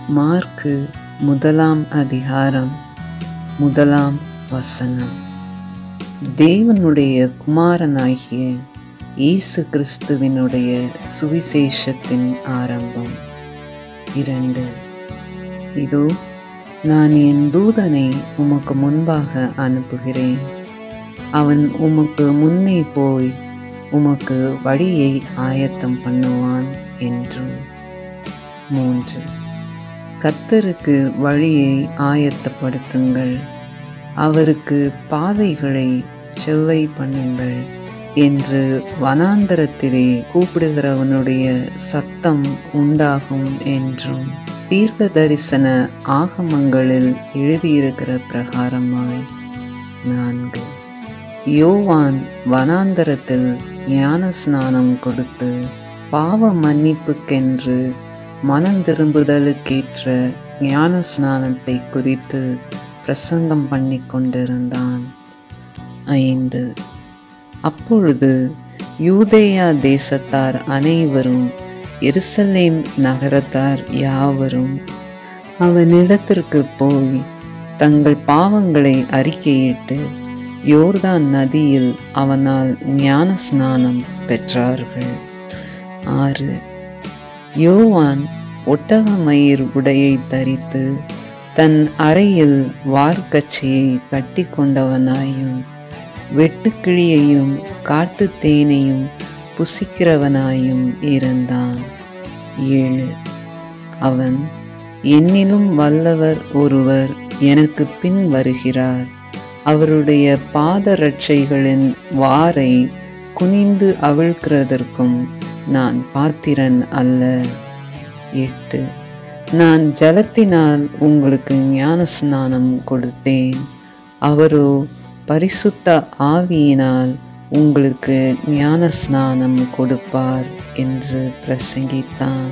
mark முதலாம் அதிகாரம் முதலாம் வசனம் தேவனுடைய குமாரனாகிய இயேசு கிறிஸ்துவினுடைய சுவிசேஷத்தின் ஆரம்பம் இரண்டு இதோ நான் என் தூதனை உமக்கு முன்பாக அனுப்புகிறேன் அவன் உமக்கு முன்னே போய் உமக்கு வழியை ஆயத்தம் பண்ணுவான் என்றும் மூன்று கத்தருக்கு வழியை ஆயத்தப்படுத்துங்கள் அவருக்கு பாதைகளை செவ்வை பண்ணுங்கள் என்று வனாந்தரத்திலே கூப்பிடுகிறவனுடைய சத்தம் உண்டாகும் என்றும் தீர்க்க தரிசன ஆகமங்களில் எழுதியிருக்கிற பிரகாரமாய் நான்கு யோவான் வனாந்தரத்தில் ஞான ஸ்நானம் கொடுத்து பாவ மன்னிப்புக்கென்று மனம் திரும்புதலுக்கேற்ற ஞான ஸ்நானத்தை குறித்து பிரசங்கம் பண்ணி கொண்டிருந்தான் ஐந்து அப்பொழுது யூதேயா தேசத்தார் அனைவரும் எருசலேம் நகரத்தார் யாவரும் அவனிடத்திற்கு போய் தங்கள் பாவங்களை அறிக்கையிட்டு யோர்தான் நதியில் அவனால் ஞான ஸ்நானம் பெற்றார்கள் ஆறு யோவான் ஒட்டகமயிர் உடையை தரித்து தன் அறையில் வார்க்கச்சையை கட்டி கொண்டவனாயும் வெட்டுக்கிளியையும் காட்டு தேனையும் புசிக்கிறவனாயும் இருந்தான் ஏழு அவன் என்னிலும் வல்லவர் ஒருவர் எனக்கு பின் வருகிறார் அவருடைய பாதரட்சைகளின் வாரை குனிந்து அவிழ்க்கிறதற்கும் நான் பாத்திரன் அல்ல எட்டு நான் ஜலத்தினால் உங்களுக்கு ஞான ஸ்நானம் கொடுத்தேன் அவரோ பரிசுத்த ஆவியினால் உங்களுக்கு ஞான ஸ்நானம் கொடுப்பார் என்று பிரசங்கித்தான்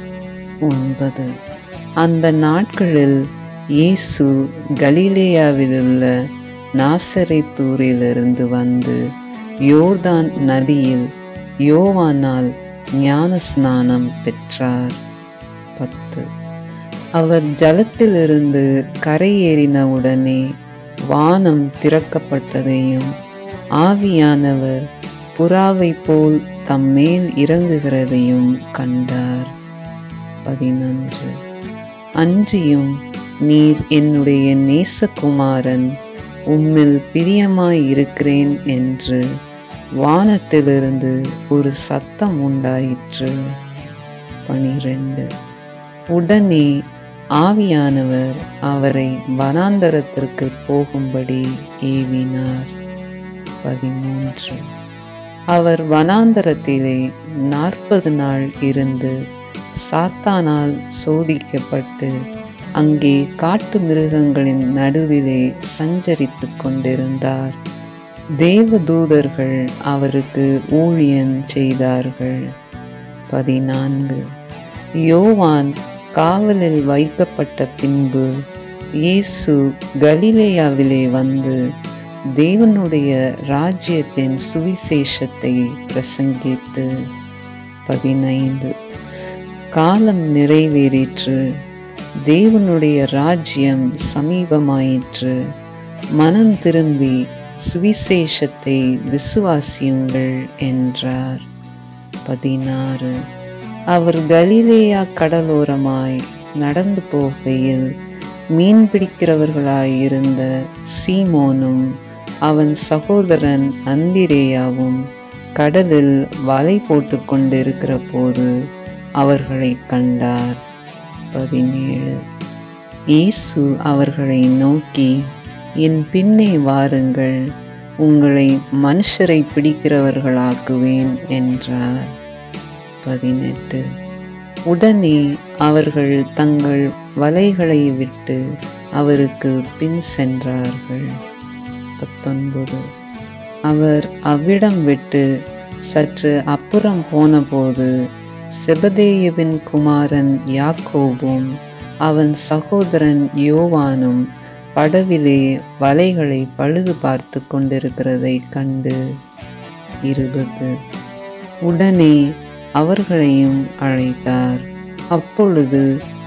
ஒன்பது அந்த நாட்களில் இயேசு கலிலேயாவிலுள்ள நாசரைத்தூரிலிருந்து வந்து யோர்தான் நதியில் யோவானால் ஞான ஸ்நானம் பெற்றார் பத்து அவர் ஜலத்திலிருந்து கரையேறினவுடனே வானம் திறக்கப்பட்டதையும் ஆவியானவர் புறாவை போல் தம்மேல் இறங்குகிறதையும் கண்டார் பதினொன்று அன்றியும் நீர் என்னுடைய நேசகுமாரன் உம்மில் பிரியமாயிருக்கிறேன் என்று வானத்திலிருந்து ஒரு சத்தம் உண்டாயிற்று பனிரெண்டு உடனே ஆவியானவர் அவரை வனாந்தரத்திற்கு போகும்படி ஏவினார் பதிமூன்று அவர் வனாந்தரத்திலே நாற்பது நாள் இருந்து சாத்தானால் சோதிக்கப்பட்டு அங்கே காட்டு மிருகங்களின் நடுவிலே சஞ்சரித்து கொண்டிருந்தார் தேவதூதர்கள் அவருக்கு ஊழியம் செய்தார்கள் பதினான்கு யோவான் காவலில் வைக்கப்பட்ட பின்பு இயேசு கலிலேயாவிலே வந்து தேவனுடைய ராஜ்யத்தின் சுவிசேஷத்தை பிரசங்கித்து பதினைந்து காலம் நிறைவேறிற்று தேவனுடைய ராஜ்யம் சமீபமாயிற்று மனம் திரும்பி சுவிசேஷத்தை விசுவாசியுங்கள் என்றார் பதினாறு அவர் கலிலேயா கடலோரமாய் நடந்து போகையில் மீன் பிடிக்கிறவர்களாயிருந்த சீமோனும் அவன் சகோதரன் அந்திரேயாவும் கடலில் வலை போட்டு கொண்டிருக்கிற போது அவர்களை கண்டார் பதினேழு இயேசு அவர்களை நோக்கி என் பின்னே வாருங்கள் உங்களை மனுஷரை பிடிக்கிறவர்களாக்குவேன் என்றார் பதினெட்டு உடனே அவர்கள் தங்கள் வலைகளை விட்டு அவருக்கு பின் சென்றார்கள் பத்தொன்பது அவர் அவ்விடம் விட்டு சற்று அப்புறம் போனபோது செபதேயுவின் குமாரன் யாக்கோபும் அவன் சகோதரன் யோவானும் படவிலே வலைகளை பழுது பார்த்து கொண்டிருக்கிறதை கண்டு இருபது உடனே அவர்களையும் அழைத்தார் அப்பொழுது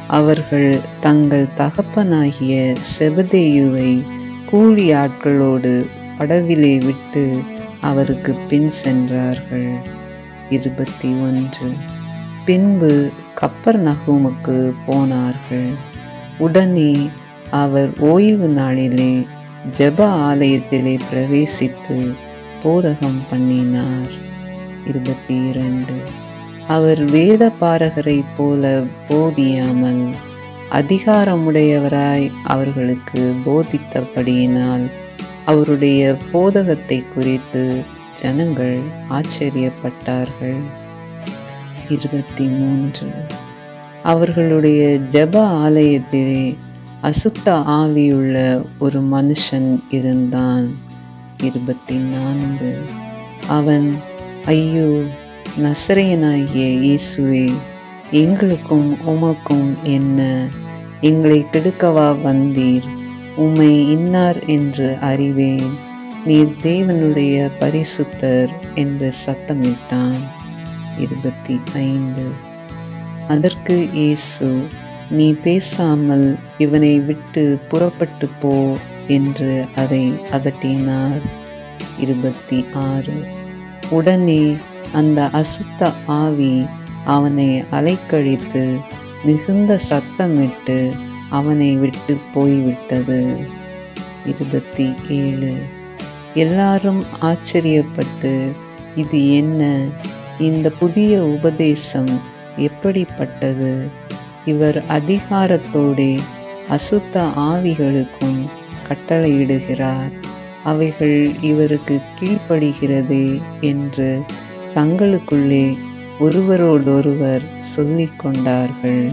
அவர்கள் தங்கள் தகப்பனாகிய செபதேயுவை கூலி ஆட்களோடு படவிலே விட்டு அவருக்கு பின் சென்றார்கள் இருபத்தி ஒன்று பின்பு கப்பர் நகூமுக்கு போனார்கள் உடனே அவர் ஓய்வு நாளிலே ஜெப ஆலயத்திலே பிரவேசித்து போதகம் பண்ணினார் இருபத்தி இரண்டு அவர் வேத பாரகரைப் போல போதியாமல் அதிகாரமுடையவராய் அவர்களுக்கு போதித்தபடியினால் அவருடைய போதகத்தை குறித்து ஜனங்கள் ஆச்சரியப்பட்டார்கள் இருபத்தி மூன்று அவர்களுடைய ஜெப ஆலயத்திலே அசுத்த ஆவியுள்ள ஒரு மனுஷன் இருந்தான் இருபத்தி நான்கு அவன் ஐயோ நசரையனாகிய இயேசுவே எங்களுக்கும் உமக்கும் என்ன எங்களை கெடுக்கவா வந்தீர் உம்மை இன்னார் என்று அறிவேன் நீர் தேவனுடைய பரிசுத்தர் என்று சத்தமிட்டான் இருபத்தி ஐந்து அதற்கு இயேசு நீ பேசாமல் இவனை விட்டு புறப்பட்டு போ என்று அதை அதட்டினார் இருபத்தி ஆறு உடனே அந்த அசுத்த ஆவி அவனை அலைக்கழித்து மிகுந்த சத்தமிட்டு அவனை விட்டு போய்விட்டது இருபத்தி ஏழு எல்லாரும் ஆச்சரியப்பட்டு இது என்ன இந்த புதிய உபதேசம் எப்படிப்பட்டது இவர் அதிகாரத்தோடே அசுத்த ஆவிகளுக்கும் கட்டளையிடுகிறார் அவைகள் இவருக்கு கீழ்ப்படுகிறதே என்று தங்களுக்குள்ளே ஒருவரோடொருவர் சொல்லிக் கொண்டார்கள்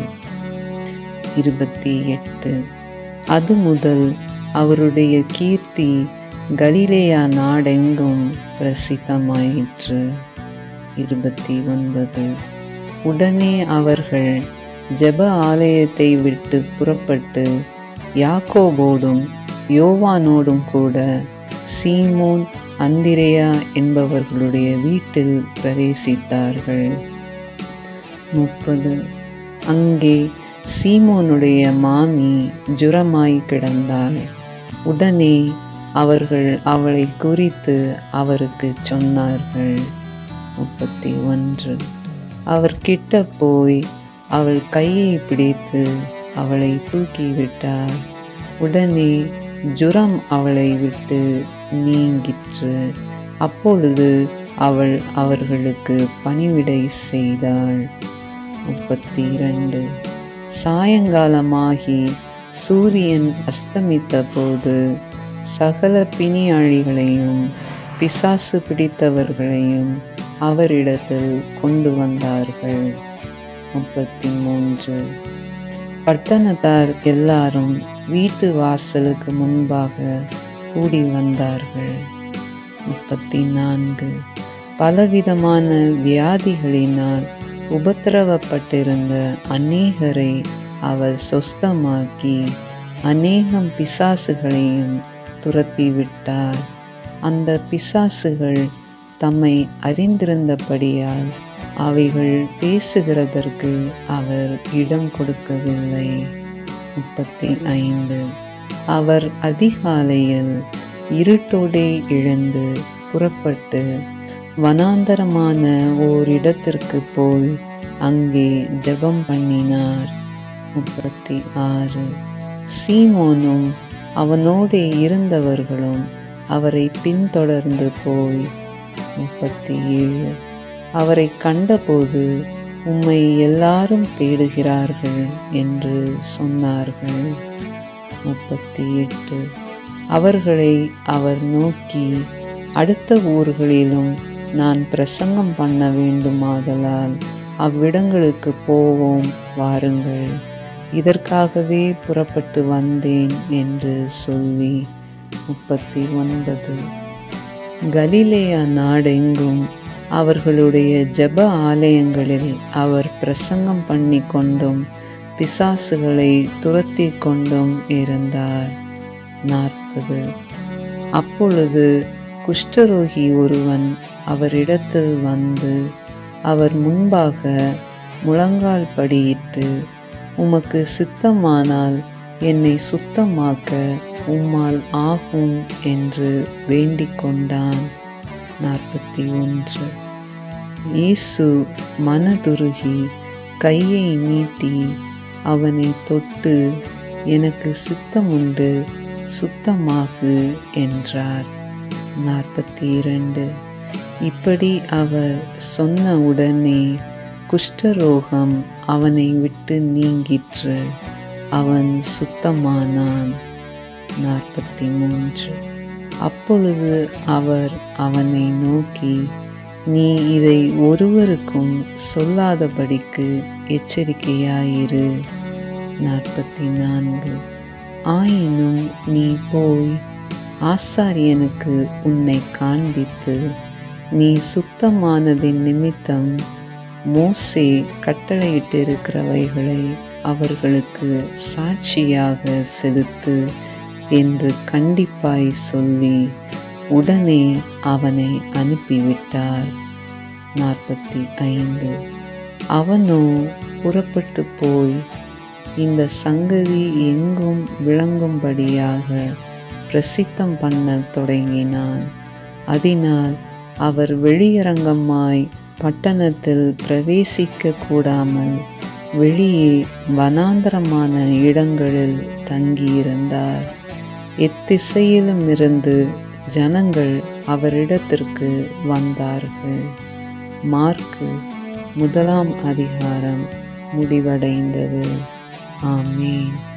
இருபத்தி எட்டு அது முதல் அவருடைய கீர்த்தி கலிலேயா நாடெங்கும் பிரசித்தமாயிற்று இருபத்தி ஒன்பது உடனே அவர்கள் ஜெப ஆலயத்தை விட்டு புறப்பட்டு யாக்கோபோடும் யோவானோடும் கூட சீமோன் அந்திரேயா என்பவர்களுடைய வீட்டில் பிரவேசித்தார்கள் முப்பது அங்கே சீமோனுடைய மாமி ஜுரமாய் கிடந்தாள் உடனே அவர்கள் அவளை குறித்து அவருக்கு சொன்னார்கள் முப்பத்தி ஒன்று அவர் கிட்ட போய் அவள் கையை பிடித்து அவளை தூக்கிவிட்டார் உடனே ஜுரம் அவளை விட்டு நீங்கிற்று அப்பொழுது அவள் அவர்களுக்கு பணிவிடை செய்தாள் முப்பத்தி இரண்டு சாயங்காலமாகி சூரியன் அஸ்தமித்த போது சகல பிணியாளிகளையும் பிசாசு பிடித்தவர்களையும் அவரிடத்தில் கொண்டு வந்தார்கள் முப்பத்தி மூன்று பட்டணத்தார் எல்லாரும் வீட்டு வாசலுக்கு முன்பாக கூடி வந்தார்கள் முப்பத்தி நான்கு பலவிதமான வியாதிகளினால் உபத்திரவப்பட்டிருந்த அநேகரை அவர் சொஸ்தமாக்கி அநேகம் பிசாசுகளையும் துரத்தி விட்டார் அந்த பிசாசுகள் தம்மை அறிந்திருந்தபடியால் அவைகள் பேசுகிறதற்கு அவர் இடம் கொடுக்கவில்லை முப்பத்தி ஐந்து அவர் அதிகாலையில் இருட்டோடே எழுந்து புறப்பட்டு வனாந்தரமான ஓரிடத்திற்கு போய் அங்கே ஜெபம் பண்ணினார் முப்பத்தி ஆறு சீமோனும் அவனோடே இருந்தவர்களும் அவரை பின்தொடர்ந்து போய் முப்பத்தி ஏழு அவரை கண்டபோது உம்மை எல்லாரும் தேடுகிறார்கள் என்று சொன்னார்கள் முப்பத்தி எட்டு அவர்களை அவர் நோக்கி அடுத்த ஊர்களிலும் நான் பிரசங்கம் பண்ண வேண்டுமாதலால் அவ்விடங்களுக்கு போவோம் வாருங்கள் இதற்காகவே புறப்பட்டு வந்தேன் என்று சொல்லி முப்பத்தி ஒன்பது கலிலேயா நாடெங்கும் அவர்களுடைய ஜெப ஆலயங்களில் அவர் பிரசங்கம் பண்ணி கொண்டும் பிசாசுகளை துரத்தி கொண்டும் இருந்தார் நாற்பது அப்பொழுது குஷ்டரோகி ஒருவன் அவரிடத்தில் வந்து அவர் முன்பாக முழங்கால் படியிட்டு உமக்கு சித்தமானால் என்னை சுத்தமாக்க உம்மால் ஆகும் என்று வேண்டிக் கொண்டான் நாற்பத்தி ஒன்று இயேசு மனதுருகி கையை நீட்டி அவனை தொட்டு எனக்கு சித்தமுண்டு சுத்தமாகு என்றார் நாற்பத்தி இரண்டு இப்படி அவர் சொன்ன உடனே குஷ்டரோகம் அவனை விட்டு நீங்கிற்று அவன் சுத்தமானான் நாற்பத்தி மூன்று அப்பொழுது அவர் அவனை நோக்கி நீ இதை ஒருவருக்கும் சொல்லாதபடிக்கு எச்சரிக்கையாயிரு நாற்பத்தி நான்கு ஆயினும் நீ போய் ஆசாரியனுக்கு உன்னை காண்பித்து நீ சுத்தமானதின் நிமித்தம் மோசே கட்டளையிட்டிருக்கிறவைகளை அவர்களுக்கு சாட்சியாக செலுத்து என்று கண்டிப்பாய் சொல்லி உடனே அவனை அனுப்பிவிட்டார் நாற்பத்தி ஐந்து அவனோ புறப்பட்டு போய் இந்த சங்கதி எங்கும் விளங்கும்படியாக பிரசித்தம் பண்ண தொடங்கினான் அதனால் அவர் வெளியரங்கமாய் பட்டணத்தில் பிரவேசிக்க கூடாமல் வெளியே வனாந்தரமான இடங்களில் தங்கியிருந்தார் எத்திசையிலும் இருந்து ஜனங்கள் அவரிடத்திற்கு வந்தார்கள் மார்க்கு முதலாம் அதிகாரம் முடிவடைந்தது ஆமேன்